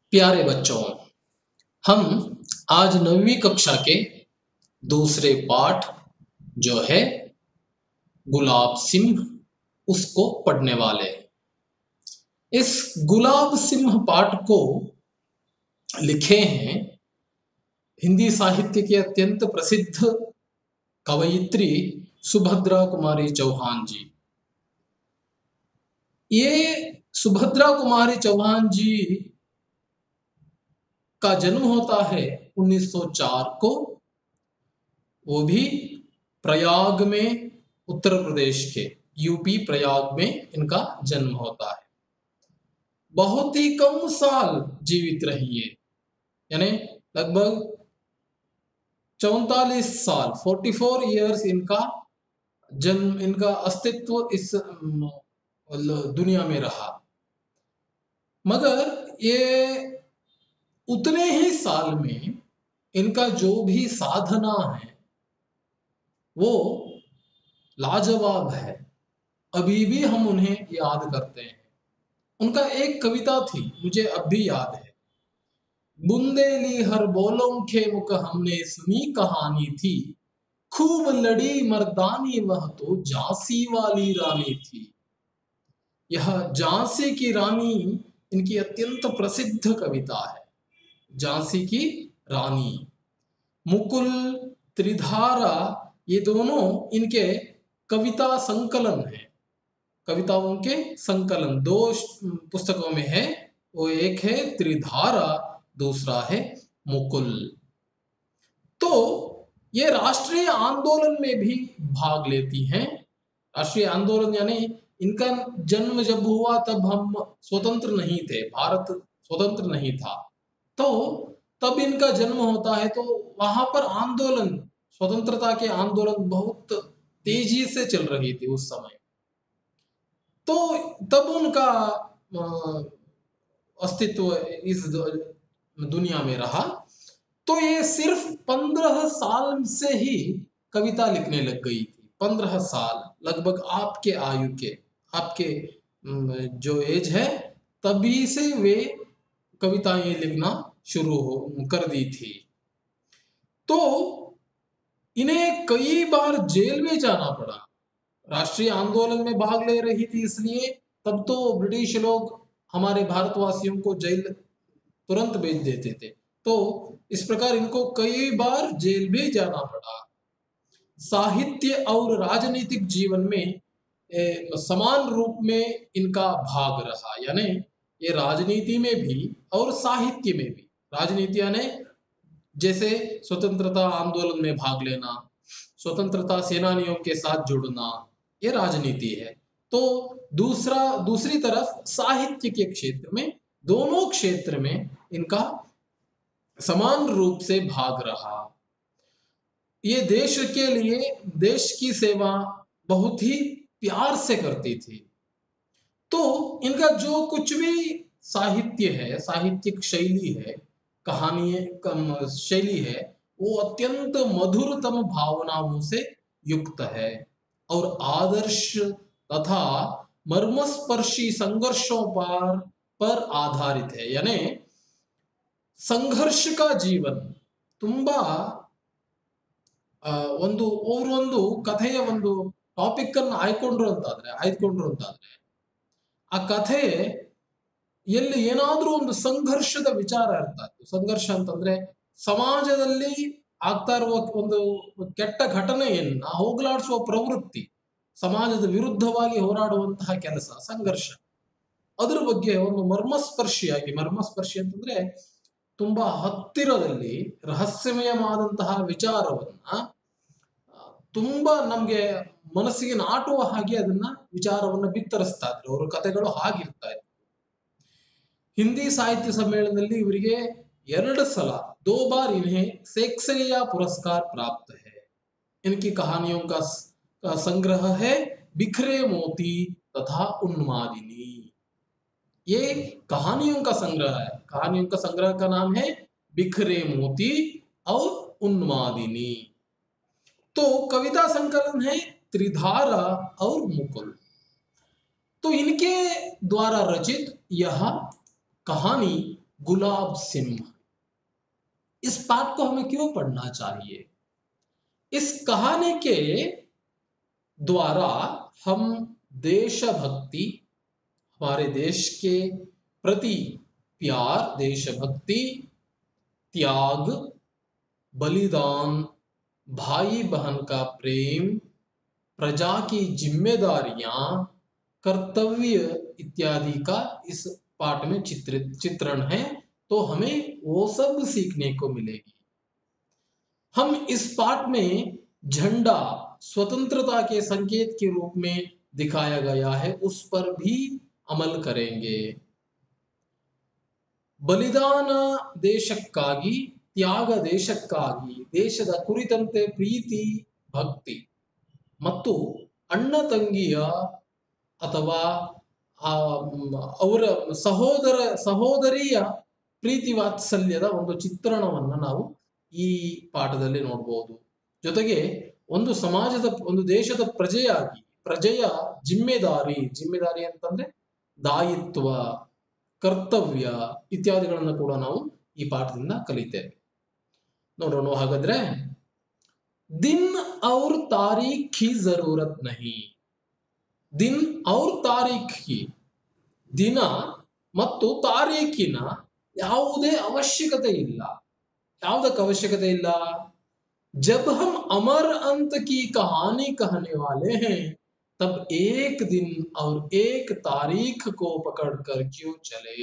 प्यारे बच्चों हम आज नवीं कक्षा के दूसरे पाठ जो है गुलाब सिंह उसको पढ़ने वाले हैं इस गुलाब सिंह पाठ को लिखे हैं हिंदी साहित्य के अत्यंत प्रसिद्ध कवयित्री सुभद्रा कुमारी चौहान जी ये सुभद्रा कुमारी चौहान जी का जन्म होता है 1904 को वो भी प्रयाग में उत्तर प्रदेश के यूपी प्रयाग में इनका जन्म होता है बहुत ही कम साल जीवित रही है यानी लगभग चौतालीस साल 44 इयर्स इनका जन्म इनका अस्तित्व इस अम, दुनिया में रहा मगर ये उतने ही साल में इनका जो भी साधना है वो लाजवाब है अभी भी हम उन्हें याद करते हैं उनका एक कविता थी मुझे अब भी याद है बुंदेली हर बोलों के मुख हमने सुनी कहानी थी खूब लड़ी मर्दानी वह तो झांसी वाली रानी थी यह झांसी की रानी इनकी अत्यंत प्रसिद्ध कविता है झांसी की रानी मुकुल त्रिधारा ये दोनों इनके कविता संकलन है कविताओं के संकलन दो श- पुस्तकों में है वो एक है त्रिधारा दूसरा है मुकुल तो ये राष्ट्रीय आंदोलन में भी भाग लेती हैं राष्ट्रीय आंदोलन यानी इनका जन्म जब हुआ तब हम स्वतंत्र नहीं थे भारत स्वतंत्र नहीं था तो तब इनका जन्म होता है तो वहां पर आंदोलन स्वतंत्रता के आंदोलन बहुत तेजी से चल रही थी उस समय तो तब उनका अ, अस्तित्व इस दु- दुनिया में रहा तो ये सिर्फ पंद्रह साल से ही कविता लिखने लग गई थी पंद्रह साल लगभग आपके आयु के आपके अम, जो एज है तभी से वे कविताएं लिखना शुरू हो कर दी थी तो इन्हें कई बार जेल में जाना पड़ा राष्ट्रीय आंदोलन में भाग ले रही थी इसलिए तब तो ब्रिटिश लोग हमारे भारतवासियों को जेल तुरंत भेज देते थे तो इस प्रकार इनको कई बार जेल भी जाना पड़ा साहित्य और राजनीतिक जीवन में ए, समान रूप में इनका भाग रहा यानी ये राजनीति में भी और साहित्य में भी राजनीति यानी जैसे स्वतंत्रता आंदोलन में भाग लेना स्वतंत्रता सेनानियों के साथ जुड़ना ये राजनीति है तो दूसरा दूसरी तरफ साहित्य के क्षेत्र में दोनों क्षेत्र में इनका समान रूप से भाग रहा ये देश के लिए देश की सेवा बहुत ही प्यार से करती थी तो इनका जो कुछ भी साहित्य है साहित्यिक शैली है कहानी कम शैली है वो अत्यंत मधुरतम भावनाओं से युक्त है और आदर्श तथा मर्मस्पर्शी संघर्षों पर पर आधारित है यानी ಸಂಘರ್ಷ ಜೀವನ ತುಂಬಾ ಆ, ಒಂದು ಅವರು ಒಂದು ಕಥೆಯ ಒಂದು ಟಾಪಿಕ್ ಅನ್ನು ಆಯ್ಕೊಂಡ್ರು ಅಂತಾದ್ರೆ ಆಯ್ಕೊಂಡ್ರು ಅಂತಾದ್ರೆ ಆ ಕಥೆ ಎಲ್ಲಿ ಏನಾದ್ರೂ ಒಂದು ಸಂಘರ್ಷದ ವಿಚಾರ ಇರ್ತಾ ಇತ್ತು ಸಂಘರ್ಷ ಅಂತಂದ್ರೆ ಸಮಾಜದಲ್ಲಿ ಆಗ್ತಾ ಇರುವ ಒಂದು ಕೆಟ್ಟ ಘಟನೆಯನ್ನ ಹೋಗಲಾಡಿಸುವ ಪ್ರವೃತ್ತಿ ಸಮಾಜದ ವಿರುದ್ಧವಾಗಿ ಹೋರಾಡುವಂತಹ ಕೆಲಸ ಸಂಘರ್ಷ ಅದ್ರ ಬಗ್ಗೆ ಒಂದು ಮರ್ಮಸ್ಪರ್ಶಿಯಾಗಿ ಮರ್ಮಸ್ಪರ್ಶಿ ಅಂತಂದ್ರೆ ತುಂಬಾ ಹತ್ತಿರದಲ್ಲಿ ರಹಸ್ಯಮಯವಾದಂತಹ ವಿಚಾರವನ್ನ ಆ, ತುಂಬಾ ನಮ್ಗೆ ಮನಸ್ಸಿಗೆ ನಾಟುವ ಹಾಗೆ ಅದನ್ನ ವಿಚಾರವನ್ನ ಬಿತ್ತರಿಸ್ತಾ ಇದ್ರು ಅವರ ಕಥೆಗಳು ಹಾಗಿರ್ತಾ ಇತ್ತು ಹಿಂದಿ ಸಾಹಿತ್ಯ ಸಮ್ಮೇಳನದಲ್ಲಿ ಇವರಿಗೆ ಎರಡು ಸಲ दो बार इन्हें सेक्सरिया पुरस्कार प्राप्त है इनकी कहानियों का स- का संग्रह है बिखरे मोती तथा उन्मादिनी ये कहानियों का संग्रह है कहानियों का संग्रह का नाम है बिखरे मोती और उन्मादिनी तो कविता संकलन है त्रिधारा और मुकुल तो इनके द्वारा रचित यह कहानी गुलाब सिंह इस पाठ को हमें क्यों पढ़ना चाहिए इस कहानी के द्वारा हम देशभक्ति हमारे देश के प्रति प्यार देशभक्ति त्याग बलिदान भाई बहन का प्रेम प्रजा की जिम्मेदारियां कर्तव्य इत्यादि का इस पाठ में चित्रित चित्रण है तो हमें वो सब सीखने को मिलेगी हम इस पाठ में झंडा स्वतंत्रता के संकेत के रूप में दिखाया गया है उस पर भी अमल करेंगे ಬಲಿದಾನ ದೇಶಕ್ಕಾಗಿ ತ್ಯಾಗ ದೇಶಕ್ಕಾಗಿ ದೇಶದ ಕುರಿತಂತೆ ಪ್ರೀತಿ ಭಕ್ತಿ ಮತ್ತು ಅಣ್ಣ ತಂಗಿಯ ಅಥವಾ ಆ ಮ್, ಅವರ ಸಹೋದರ ಸಹೋದರಿಯ ಪ್ರೀತಿ ವಾತ್ಸಲ್ಯದ ಒಂದು ಚಿತ್ರಣವನ್ನ ನಾವು ಈ ಪಾಠದಲ್ಲಿ ನೋಡಬಹುದು ಜೊತೆಗೆ ಒಂದು ಸಮಾಜದ ಒಂದು ದೇಶದ ಪ್ರಜೆಯಾಗಿ ಪ್ರಜೆಯ ಜಿಮ್ಮೆದಾರಿ ಜಿಮ್ಮೆದಾರಿ ಅಂತಂದ್ರೆ ದಾಯಿತ್ವ ಕರ್ತವ್ಯ ಇತ್ಯಾದಿಗಳನ್ನು ಕೂಡ ನಾವು ಈ ಪಾಠದಿಂದ ಕಲಿತೇವೆ ನೋಡೋಣ ಹಾಗಾದ್ರೆ ದಿನ್ ಅವ್ರ ತಾರೀಖ್ ಕಿ ಜರೂರತ್ ನಹಿ ದಿನ್ ಅವ್ರ ತಾರೀಖ್ ಕಿ ದಿನ ಮತ್ತು ತಾರೀಖಿನ ಯಾವುದೇ ಅವಶ್ಯಕತೆ ಇಲ್ಲ ಯಾವುದಕ್ಕೆ ಅವಶ್ಯಕತೆ ಇಲ್ಲ जब हम अमर अंत की कहानी कहने वाले हैं तब एक दिन और एक तारीख को पकड़कर क्यों चले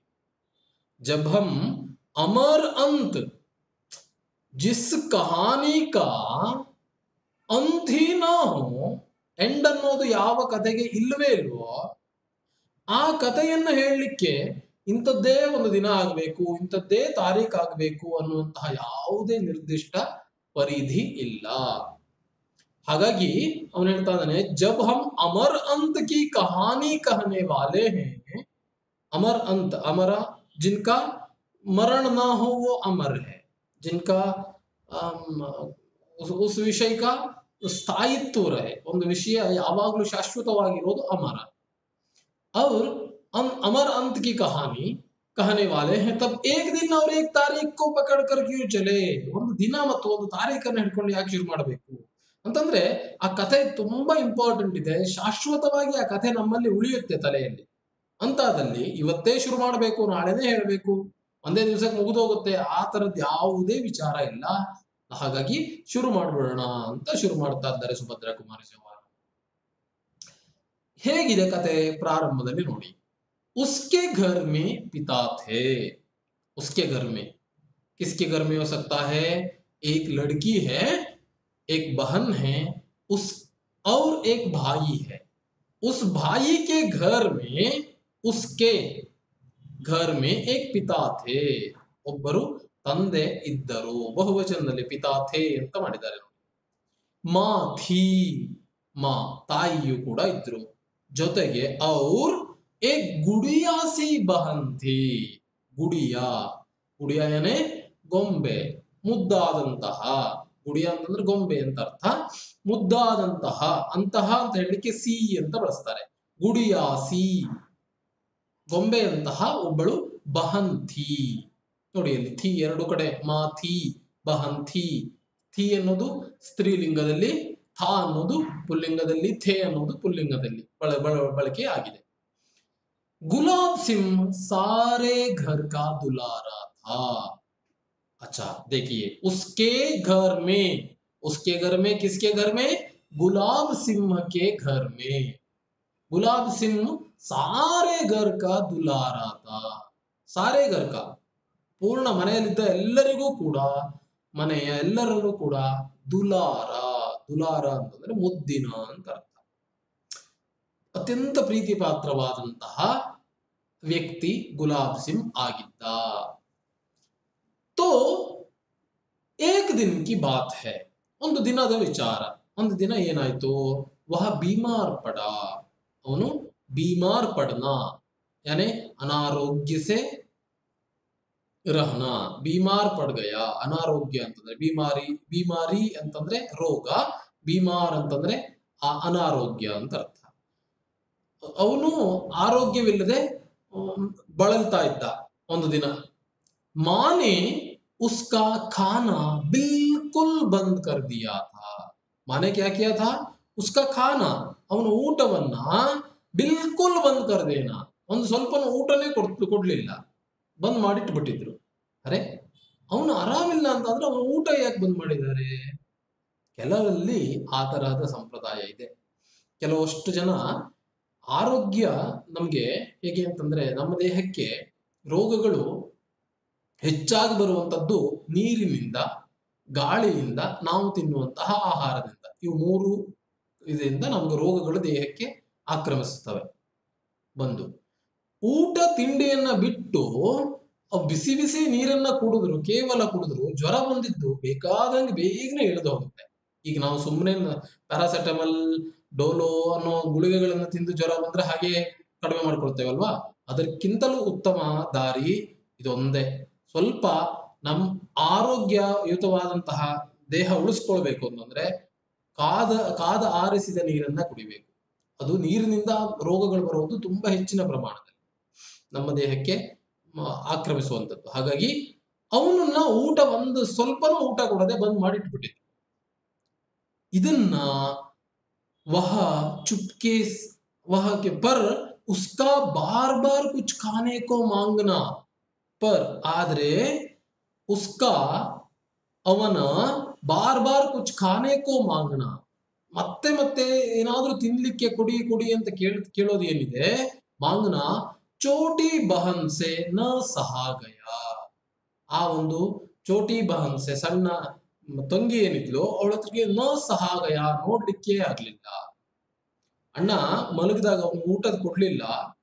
जब हम अमर अंत जिस कहानी का अंत ही ना हो ಎಂಡ್ ಅನ್ನೋದು ಯಾವ ಕಥೆಗೆ ಇಲ್ಲವೇ ಇಲ್ವೋ ಆ ಕಥೆಯನ್ನು ಹೇಳಲಿಕ್ಕೆ ಇಂಥದ್ದೇ ಒಂದು ದಿನ ಆಗಬೇಕು ಇಂಥದ್ದೇ ತಾರೀಖ್ ಆಗಬೇಕು ಅನ್ನುವಂತಹ ಯಾವುದೇ ನಿರ್ದಿಷ್ಟ ಪರಿಧಿ ಇಲ್ಲ ಹಾಗಾಗಿ ಅವನು ಹೇಳ್ತಾ ಇದ್ದಾನೆ ಜಬ್ ಹಮ್ ಅಮರ್ अंत की कहानी कहने वाले हैं अमर अंत अमर जिनका मरण ना हो वो अमर है जिनका अम, उस, उस विषय का ಸ್ಥಾಯಿತ್ವ ರಹೆ ಒಂದು ವಿಷಯ ಯಾವಾಗಲೂ ಶಾಶ್ವತವಾಗಿರೋದು ಅಮರ और अम, अमर अंत की कहानी कहने वाले हैं तब एक दिन और एक तारीख को पकड़ कर क्यों चले ಒಂದು ದಿನ ಮತ್ತು ಒಂದು ತಾರೀಖನ್ನು ಹಿಡ್ಕೊಂಡು ಯಾಕೆ ಶುರು ಮಾಡಬೇಕು ಅಂತಂದ್ರೆ ಆ ಕಥೆ ತುಂಬಾ ಇಂಪಾರ್ಟೆಂಟ್ ಇದೆ ಶಾಶ್ವತವಾಗಿ ಆ ಕಥೆ ನಮ್ಮಲ್ಲಿ ಉಳಿಯುತ್ತೆ ತಲೆಯಲ್ಲಿ ಅಂತಾದಲ್ಲಿ ಇವತ್ತೇ ಶುರು ಮಾಡಬೇಕು ನಾಳೆನೇ ಹೇಳಬೇಕು ಒಂದೇ ದಿವಸಕ್ಕೆ ಮುಗಿದೋಗುತ್ತೆ ಆ ತರದ್ ಯಾವುದೇ ವಿಚಾರ ಇಲ್ಲ ಹಾಗಾಗಿ ಶುರು ಮಾಡ್ಬಿಡೋಣ ಅಂತ ಶುರು ಮಾಡ್ತಾ ಇದ್ದಾರೆ ಸುಭದ್ರಾ ಕುಮಾರಿ ಚೌಹಾಣ್ ಹೇಗಿದೆ ಕತೆ ಪ್ರಾರಂಭದಲ್ಲಿ ನೋಡಿ ಉಸ್ಕೆ घर में पिता थे उसके घर में किसके घर में हो सकता है एक लड़की है एक बहन है उस और एक भाई है उस भाई के घर में उसके घर में एक पिता थे ಒಬ್ಬರು ತಂದೆ ಇದ್ದರು ಬಹುವಚನದಲ್ಲಿ ಪಿತಾ ಥೇ ಅಂತ ಮಾಡಿದ್ದಾರೆ ನೋಡಿ ಮಾ ಥೀ ಮಾ ತಾಯಿಯು ಕೂಡ ಇದ್ರು ಜೊತೆಗೆ ಔರ್ ಏಕ್ ಗುಡಿಯಾ ಸಿ ಬಹನ್ ಥಿ ಗುಡಿಯಾ ಗುಡಿಯಾ ಏನೇ ಗೊಂಬೆ ಮುದ್ದಾದಂತಹ ಗುಡಿಯ ಅಂತಂದ್ರೆ ಗೊಂಬೆ ಅಂತ ಅರ್ಥ ಮುದ್ದಾದಂತಹ ಅಂತಹ ಅಂತ ಹೇಳಲಿಕ್ಕೆ ಸಿ ಅಂತ ಬಳಸ್ತಾರೆ ಗುಡಿಯಾ ಸಿ ಗೊಂಬೆಯಂತಹ ಒಬ್ಬಳು ಬಹಂಥಿ ನೋಡಿ ಅಲ್ಲಿ ಥಿ ಎರಡು ಕಡೆ ಮಾ ಥಿ ಬಹಂಥಿ ಥಿ ಅನ್ನೋದು ಸ್ತ್ರೀಲಿಂಗದಲ್ಲಿ ಥಾ ಅನ್ನೋದು ಪುಲ್ಲಿಂಗದಲ್ಲಿ ಥೇ ಅನ್ನೋದು ಪುಲ್ಲಿಂಗದಲ್ಲಿ ಬಳ ಬಳ ಬಳಕೆ ಆಗಿದೆ ಗುಲಾಬ್ सिंह सारे घर का दुलारा था अच्छा देखिए उसके घर में उसके घर में किसके घर में गुलाब सिंह के घर में गुलाब सिंह सारे घर का दुलारा था सारे घर का ಪೂರ್ಣ ಮನೆಯಲ್ಲಿದ್ದ ಎಲ್ಲರಿಗೂ ಕೂಡ ಮನೆಯ ಎಲ್ಲರಲ್ಲೂ ಕೂಡ ದುಲಾರ ದುಲಾರ ಅಂತಂದ್ರೆ ಮುದ್ದಿನ ಅಂತ ಅರ್ಥ ಅತ್ಯಂತ ಪ್ರೀತಿ ಪಾತ್ರವಾದಂತಹ ವ್ಯಕ್ತಿ ಗುಲಾಬ್ ಸಿಂಗ್ ಆಗಿದ್ದ ತೋ ಏಕ್ ದಿನ ಕಿ ಬಾತ್ ಹೈ ಒಂದು ದಿನದ ವಿಚಾರ ಒಂದು ದಿನ ಏನಾಯ್ತು ವಹ ಬೀಮಾರ್ ಪಡ ಅವನು ಬೀಮಾರ್ ಪಡನ ಯಾನೆ ಅನಾರೋಗ್ಯ ಸೆ रहना बीमार पड़ गया ಅನಾರೋಗ್ಯ ಅಂತಂದ್ರೆ ಬೀಮಾರಿ ಬೀಮಾರಿ ಅಂತಂದ್ರೆ ರೋಗ ಬೀಮಾರ್ ಅಂತಂದ್ರೆ ಆ ಅನಾರೋಗ್ಯ ಅಂತ ಅರ್ಥ ಅವನು ಆರೋಗ್ಯವಿಲ್ಲದೆ ಅಹ್, ಬಳಲ್ತಾ ಇದ್ದ ಒಂದು ದಿನ माँ ने उसका खाना बिल्कुल बंद कर दिया था माँ ने क्या किया था उसका खाना ಅವನ ಊಟವನ್ನ ಬಿಲ್ಕುಲ್ ಬಂದ್ ಕರ್ದೇನ ಒಂದು ಸ್ವಲ್ಪ ಊಟನೇ ಕೊಡ್ ಕೊಡ್ಲಿಲ್ಲ ಬಂದ್ ಮಾಡಿಟ್ಬಿಟ್ಟಿದ್ರು ಅರೆ ಅವನು ಆರಾಮಿಲ್ಲ ಅಂತಂದ್ರೆ ಅವನ ಊಟ ಯಾಕೆ ಬಂದ್ ಮಾಡಿದ್ದಾರೆ ಕೆಲವರಲ್ಲಿ ಆ ತರಹದ ಸಂಪ್ರದಾಯ ಇದೆ ಕೆಲವಷ್ಟು ಜನ ಆರೋಗ್ಯ ನಮ್ಗೆ ಹೇಗೆ ಅಂತಂದ್ರೆ ನಮ್ಮ ದೇಹಕ್ಕೆ ರೋಗಗಳು ಹೆಚ್ಚಾಗಿ ಬರುವಂತದ್ದು ನೀರಿನಿಂದ ಗಾಳಿಯಿಂದ ನಾವು ತಿನ್ನುವಂತಹ ಆಹಾರದಿಂದ ಇವು ಮೂರು ಇದರಿಂದ ನಮ್ಗೆ ರೋಗಗಳು ದೇಹಕ್ಕೆ ಆಕ್ರಮಿಸುತ್ತವೆ ಬಂದು ಊಟ ತಿಂಡಿಯನ್ನ ಬಿಟ್ಟು ಅವ್ ಬಿಸಿ ಬಿಸಿ ನೀರನ್ನ ಕುಡಿದ್ರು ಕೇವಲ ಕುಡಿದ್ರು ಜ್ವರ ಬಂದಿದ್ದು ಬೇಕಾದಂಗೆ ಬೇಗನೆ ಇಳಿದು ಹೋಗುತ್ತೆ ಈಗ ನಾವು ಸುಮ್ಮನೆ ಪ್ಯಾರಾಸೆಟಮಲ್ ಡೋಲೋ ಅನ್ನೋ ಗುಳಿಗೆಗಳನ್ನ ತಿಂದು ಜ್ವರ ಬಂದ್ರೆ ಹಾಗೆ ಕಡಿಮೆ ಮಾಡ್ಕೊಳ್ತೇವಲ್ವಾ ಅದಕ್ಕಿಂತಲೂ ಉತ್ತಮ ದಾರಿ ಇದೊಂದೇ ಸ್ವಲ್ಪ ನಮ್ ಆರೋಗ್ಯಯುತವಾದಂತಹ ದೇಹ ಉಳಿಸ್ಕೊಳ್ಬೇಕು ಅಂತಂದ್ರೆ ಕಾದ ಕಾದ ಆರಿಸಿದ ನೀರನ್ನ ಕುಡಿಬೇಕು ಅದು ನೀರಿನಿಂದ ರೋಗಗಳು ಬರುವುದು ತುಂಬಾ ಹೆಚ್ಚಿನ ಪ್ರಮಾಣದಲ್ಲಿ ನಮ್ಮ ದೇಹಕ್ಕೆ ಮ, ಆಕ್ರಮಿಸುವಂಥದ್ದು ಹಾಗಾಗಿ ಅವನನ್ನ ಊಟ ಒಂದು ಸ್ವಲ್ಪನೂ ಊಟ ಕೊಡದೆ ಬಂದ್ ಮಾಡಿಟ್ಬಿಟ್ಟಿದ್ರು ಇದನ್ನ ವಹ ಚುಪ್ಕೆ ಸ್- ವಹ ಕೆ ಪರ್ ಉಸ್ಕಾ ಬಾರ್ ಬಾರ್ ಕುಚ್ ಖಾನೆ ಕೋ ಮಾಂಗನಾ ಪರ್ ಆದ್ರೆ ಉಸ್ಕಾ ಅವನ ಬಾರ್ ಬಾರ್ ಕುಚ್ ಖಾನೆ ಕೋ ಮಾಂಗನ ಮತ್ತೆ ಮತ್ತೆ ಏನಾದ್ರೂ ತಿನ್ಲಿಕ್ಕೆ ಕೊಡಿ ಕೊಡಿ ಅಂತ ಕೇಳ ಕೇಳೋದು ಏನಿದೆ ಮಾಂಗನ ಚೋಟಿ ಬಹನ್ಸೆ ನ ಸಹಾಗಯ ಆ ಒಂದು ಚೋಟಿ ಬಹನ್ಸೆ ಸಣ್ಣ ತಂಗಿ ಏನಿದ್ಲು ಅವಳ ಹತ್ರಕ್ಕೆ ನ ಸಹಾಗಯ ನೋಡ್ಲಿಕ್ಕೆ ಆಗ್ಲಿಲ್ಲ ಅಣ್ಣ ಮಲಗಿದಾಗ ಅವನು ಊಟದ ಕೊಡ್ಲಿಲ್ಲ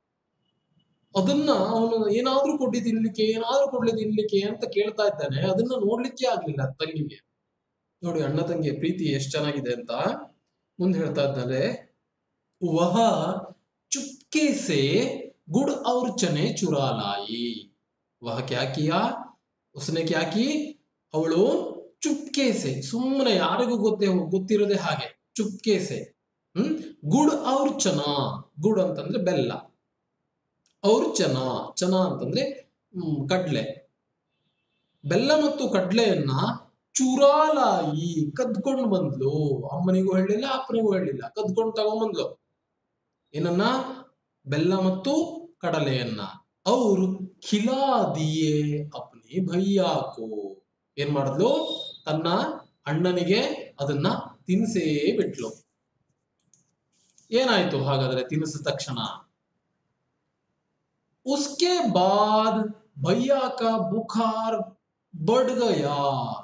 ಅದನ್ನ ಅವನು ಏನಾದ್ರೂ ಕೊಡ್ಲಿ ತಿನ್ಲಿಕ್ಕೆ ಏನಾದ್ರೂ ಕೊಡ್ಲಿ ತಿನ್ಲಿಕ್ಕೆ ಅಂತ ಕೇಳ್ತಾ ಇದ್ದಾನೆ ಅದನ್ನ ನೋಡ್ಲಿಕ್ಕೆ ಆಗ್ಲಿಲ್ಲ ತಂಗಿಗೆ ನೋಡಿ ಅಣ್ಣ ತಂಗಿಯ ಪ್ರೀತಿ ಎಷ್ಟ್ ಚೆನ್ನಾಗಿದೆ ಅಂತ ಮುಂದೆ ಹೇಳ್ತಾ ಇದ್ದಾರೆ ವಹ ಚುಪ್ಕೆ ಸೆ गुड़ और चने चुरा लाई वह क्या किया उसने क्या की ಅವಳು ಚುಪ್ಕೆ ಸೆ ಸುಮ್ಮನೆ ಯಾರಿಗೂ ಗೊತ್ತೇ ಗೊತ್ತಿರೋದೇ ಹಾಗೆ ಚುಪ್ಕೆ ಸೆ ಹ್ಮ್ ಗುಡ್ ಅವ್ರ ಚನ ಗುಡ್ ಅಂತಂದ್ರೆ ಬೆಲ್ಲ ಅವ್ರ ಚನ ಚನ ಅಂತಂದ್ರೆ ಹ್ಮ್ ಕಡ್ಲೆ ಬೆಲ್ಲ ಮತ್ತು ಕಡ್ಲೆಯನ್ನ ಚುರಾಲಾಯಿ ಕದ್ಕೊಂಡು ಬಂದ್ಲು ಅಮ್ಮನಿಗೂ ಹೇಳಿಲ್ಲ ಅಪ್ಪನಿಗೂ ಹೇಳಿಲ್ಲ ಕದ್ಕೊಂಡು ತಗೊಂಬಂದ್ಲು ಏನನ್ನ ಬೆಲ್ಲ ಮತ್ತು ಕಡಲೆಯನ್ನ ಅವ್ರು ಖಿಲಾ ದಿಯೇ ಅಪ್ನಿ ಭಯ್ಯಾಕೋ ಏನ್ ಮಾಡಿದ್ಲು ತನ್ನ ಅಣ್ಣನಿಗೆ ಅದನ್ನ ತಿನ್ಸೇ ಬಿಟ್ಲು ಏನಾಯ್ತು ಹಾಗಾದ್ರೆ ತಿನ್ನಿಸಿದ ತಕ್ಷಣ ಉಸ್ಕೆ ಬಾದ್ ಭಯ್ಯಾ ಕಾ ಬುಖಾರ್ ಬಡ್ ಗಯಾ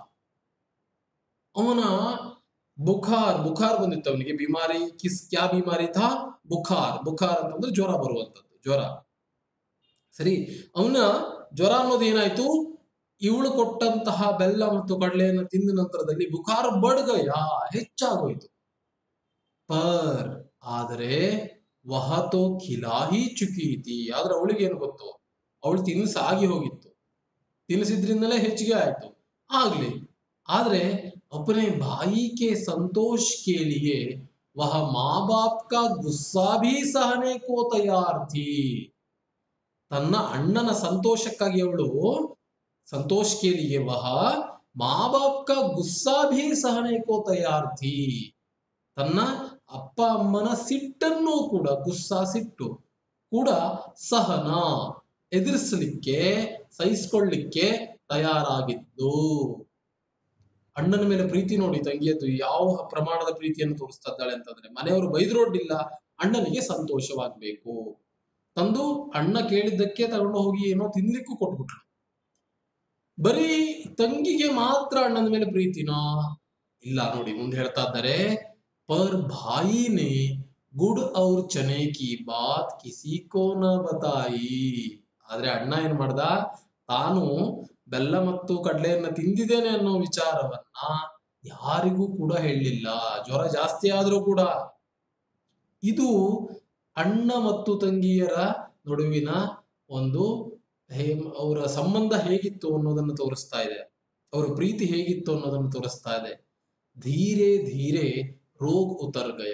ಅವನ ಬುಖಾರ್ ಬುಖಾರ್ ಬಂದಿತ್ತು ಅವನಿಗೆ ಬಿಮಾರಿ ಕಿಸ್ ಕ್ಯಾ ಬಿಮಾರಿ ಥಾ ಬುಖಾರ್ ಬುಖಾರ್ ಅಂತಂದ್ರೆ ಜ್ವರ ಬರುವಂತದ್ದು ಜ್ವರ ಸರಿ ಅವನ ಜ್ವರ ಅನ್ನೋದು ಏನಾಯ್ತು ಇವಳು ಕೊಟ್ಟಂತಹ ಬೆಲ್ಲ ಮತ್ತು ಕಡಲೆಯನ್ನು ತಿಂದ ನಂತರದಲ್ಲಿ ಬುಖಾರ್ ಬಡ್ಗಯ ಹೆಚ್ಚಾಗೋಯ್ತು ಪರ್ ಆದರೆ ವಹತೋ ಖಿಲಾಹಿ ಚುಕೀತಿ ಆದ್ರೆ ಅವಳಿಗೆ ಏನು ಗೊತ್ತು ಅವಳು ತಿನ್ಸಾಗಿ ಹೋಗಿತ್ತು ತಿನ್ನಿಸಿದ್ರಿಂದಲೇ ಹೆಚ್ಚಿಗೆ ಆಯ್ತು ಆಗ್ಲಿ ಆದ್ರೆ अपने भाई के संतोष के लिए वह माँ बाप का गुस्सा भी सहने को तैयार थी ತನ್ನ ಅಣ್ಣನ ಸಂತೋಷಕ್ಕಾಗಿ ಅವಳು ಸಂತೋಷ್ के लिए वह माँ बाप का गुस्सा भी सहने को तैयार थी ತನ್ನ ಅಪ್ಪ ಅಮ್ಮನ ಸಿಟ್ಟನ್ನು ಕೂಡ ಗುಸ್ಸಾ ಸಿಟ್ಟು ಕೂಡ ಸಹನ ಎದುರಿಸಲಿಕ್ಕೆ ಸಹಿಸ್ಕೊಳ್ಳಿಕ್ಕೆ ತಯಾರಾಗಿದ್ದು ಅಣ್ಣನ ಮೇಲೆ ಪ್ರೀತಿ ನೋಡಿ ತಂಗಿಯದ್ದು ಯಾವ ಪ್ರಮಾಣದ ಪ್ರೀತಿಯನ್ನು ತೋರಿಸ್ತಾ ಇದ್ದಾಳೆ ಅಂತಂದ್ರೆ ಮನೆಯವರು ಬೈದ್ರೋಡ್ಡಿಲ್ಲ ಅಣ್ಣನಿಗೆ ಸಂತೋಷವಾಗ್ಬೇಕು ತಂದು ಅಣ್ಣ ಕೇಳಿದ್ದಕ್ಕೆ ತಗೊಂಡು ಹೋಗಿ ಏನೋ ತಿನ್ಲಿಕ್ಕೂ ಕೊಟ್ಬಿಟ್ರು ಬರೀ ತಂಗಿಗೆ ಮಾತ್ರ ಅಣ್ಣನ ಮೇಲೆ ಪ್ರೀತಿನೋ ಇಲ್ಲ ನೋಡಿ ಮುಂದೆ ಹೇಳ್ತಾ ಇದ್ದಾರೆ ಪರ್ ಭಾಯಿನೇ ಗುಡ್ ಅವ್ರ ಚನೆ ಕಿ ಬಾತ್ ಕಿಸಿ ಕೋ ನ ಬತಾಯಿ ಆದ್ರೆ ಅಣ್ಣ ಏನ್ ಮಾಡ್ದ ತಾನು ಬೆಲ್ಲ ಮತ್ತು ಕಡಲೆಯನ್ನ ತಿಂದಿದ್ದೇನೆ ಅನ್ನೋ ವಿಚಾರವನ್ನ ಯಾರಿಗೂ ಕೂಡ ಹೇಳಲಿಲ್ಲ ಜ್ವರ ಜಾಸ್ತಿ ಆದ್ರೂ ಕೂಡ ಇದು ಅಣ್ಣ ಮತ್ತು ತಂಗಿಯರ ನಡುವಿನ ಒಂದು ಹೇ- ಅವರ ಸಂಬಂಧ ಹೇಗಿತ್ತು ಅನ್ನೋದನ್ನು ತೋರಿಸ್ತಾ ಇದೆ ಅವರ ಪ್ರೀತಿ ಹೇಗಿತ್ತು ಅನ್ನೋದನ್ನು ತೋರಿಸ್ತಾ ಇದೆ ಧೀರೆ ಧೀರೆ ರೋಗ್ ಉತರ್ ಗಯ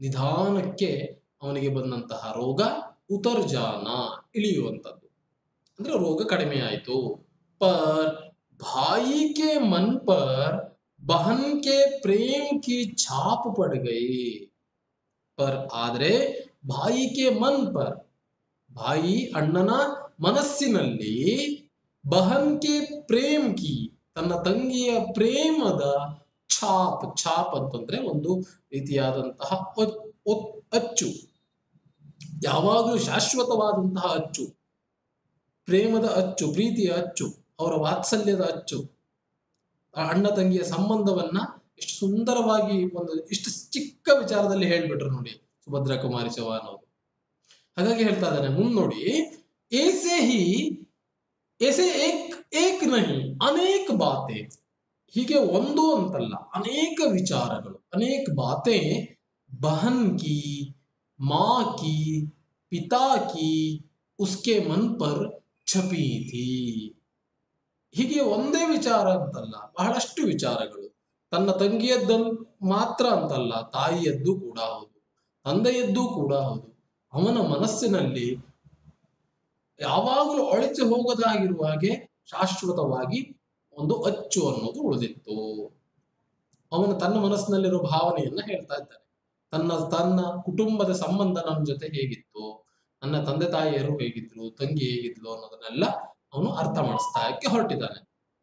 ನಿಧಾನಕ್ಕೆ ಅವನಿಗೆ ಬಂದಂತಹ ರೋಗ ಉತರ್ಜಾನ ಇಳಿಯುವಂಥದ್ದು ಅಂದ್ರೆ ರೋಗ ಕಡಿಮೆ ಆಯಿತು ಪರ್ ಭಾಯಿ ಕೆ ಮನ್ ಪರ್ ಬಹನ್ ಕೆ ಪ್ರೇಮ್ ಕಿ ಛಾಪ್ ಪಡ್ ಗಯಿ ಪರ್ ಆದ್ರೆ ಭಾಯಿ ಕೆ ಮನ್ ಪರ್ ಭಾಯಿ ಅಣ್ಣನ ಮನಸ್ಸಿನಲ್ಲಿ ಬಹನ್ ಕೆ ಪ್ರೇಮ್ ಕಿ ತನ್ನ ತಂಗಿಯ ಪ್ರೇಮದ ಛಾಪ್ ಛಾಪ್ ಅಂತಂದ್ರೆ ಒಂದು ರೀತಿಯಾದಂತಹ ಒ- ಒ- ಅಚ್ಚು ಯಾವಾಗಲೂ ಶಾಶ್ವತವಾದಂತಹ ಅಚ್ಚು ಪ್ರೇಮದ ಅಚ್ಚು ಪ್ರೀತಿಯ ಅಚ್ಚು ಅವರ ವಾತ್ಸಲ್ಯದ ಅಚ್ಚು ಆ ಅಣ್ಣ ತಂಗಿಯ ಸಂಬಂಧವನ್ನ ಎಷ್ಟು ಸುಂದರವಾಗಿ ಒಂದು ಇಷ್ಟು ಚಿಕ್ಕ ವಿಚಾರದಲ್ಲಿ ಹೇಳ್ಬಿಟ್ರು ನೋಡಿ ಸುಭದ್ರಾ ಕುಮಾರಿ ಚೌಹಾಣ್ ಅವರು ಹಾಗಾಗಿ ಹೇಳ್ತಾ ಇದ್ದಾನೆ ಮುಂದ್ ನೋಡಿ ಏಸೆ ಹಿ ಏಸೆ ಏಕ್ ಏಕ್ ನಹಿ ಅನೇಕ ಬಾತೆ ಹೀಗೆ ಒಂದು ಅಂತಲ್ಲ ಅನೇಕ ವಿಚಾರಗಳು ಅನೇಕ ಬಾತೆ ಬಹನ್ ಕಿ ಮಾ ಕಿ ಪಿತಾ ಕಿ ಉಸ್ಕೆ ಮನ್ ಪರ್ ಛಪಿ ಥಿ ಹೀಗೆ ಒಂದೇ ವಿಚಾರ ಅಂತಲ್ಲ ಬಹಳಷ್ಟು ವಿಚಾರಗಳು ತನ್ನ ತಂಗಿಯದ್ದನ್ ಮಾತ್ರ ಅಂತಲ್ಲ ತಾಯಿಯದ್ದು ಕೂಡ ಹೌದು ತಂದೆಯದ್ದು ಕೂಡ ಹೌದು ಅವನ ಮನಸ್ಸಿನಲ್ಲಿ ಯಾವಾಗಲೂ ಅಳಿಸಿ ಹೋಗದಾಗಿರುವ ಹಾಗೆ ಶಾಶ್ವತವಾಗಿ ಒಂದು ಅಚ್ಚು ಅನ್ನೋದು ಉಳಿದಿತ್ತು ಅವನು ತನ್ನ ಮನಸ್ಸಿನಲ್ಲಿರೋ ಭಾವನೆಯನ್ನ ಹೇಳ್ತಾ ಇದ್ದಾನೆ ತನ್ನ ತನ್ನ ಕುಟುಂಬದ ಸಂಬಂಧ ನನ್ನ ಜೊತೆ ಹೇಗಿತ್ತು ನನ್ನ ತಂದೆ ತಾಯಿಯರು ಹೇಗಿದ್ರು ತಂಗಿ ಹೇಗಿದ್ಲು ಅನ್ನೋದನ್ನೆಲ್ಲ ಅವನು ಅರ್ಥ ಮಾಡಿಸ್ತಾಕ್ಕೆ ಹೊರಟಿದ್ದಾನೆ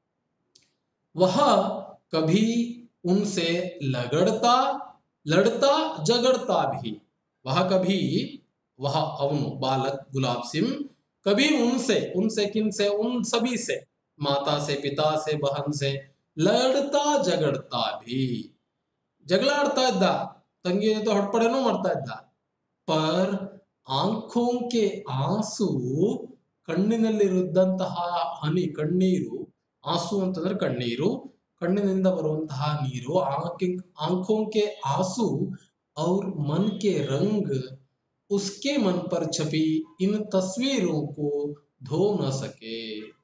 ವಹ ಕಭಿ ಉನ್ಸೆ ಲಗಡ್ತಾ ಲಡ್ತಾ ಜಗಡ್ತಾ ಭಿ ವಹ ಕಭಿ ವಹ ಅವನು ಬಾಲಕ್ ಗುಲಾಬ್ ಸಿಂಗ್ ಕಭಿ ಉನ್ಸೆ ಉನ್ಸೆ ಕಿನ್ಸೆ ಉನ್ ಸಭಿ ಸೆ ಮಾತಾ ಸೆ ಪಿತಾ ಸೆ ಬಹನ್ ಸೆ ಲಡ್ತಾ ಜಗಡ್ತಾ ಭಿ ಜಗಳ ಆಡ್ತಾ ಇದ್ದ ತಂಗಿ ಜೊತೆ ಹೊಡ್ಪಡೆನೂ ಮಾಡ್ತಾ ಇದ್ದ ಪರ್ ಆಂಖೋಂಕೆ ಆಸು ಕಣ್ಣಿನಲ್ಲಿರುದ್ದಂತಹ ಹನಿ ಕಣ್ಣೀರು ಆಸು ಅಂತಂದ್ರೆ ಕಣ್ಣೀರು ಕಣ್ಣಿನಿಂದ ಬರುವಂತಹ ನೀರು ಆಂಖಿ ಆಂಖೋಂಕೆ ಆಸು ಅವ್ರ ಮನ್ ಕೆ ರಂಗ್ ಉಸ್ಕೆ ಮನ್ ಪರ್ ಛಪಿ ಇನ್ ತಸ್ವೀರೋ ಕೋ ಧೋ ನ ಸಕೆ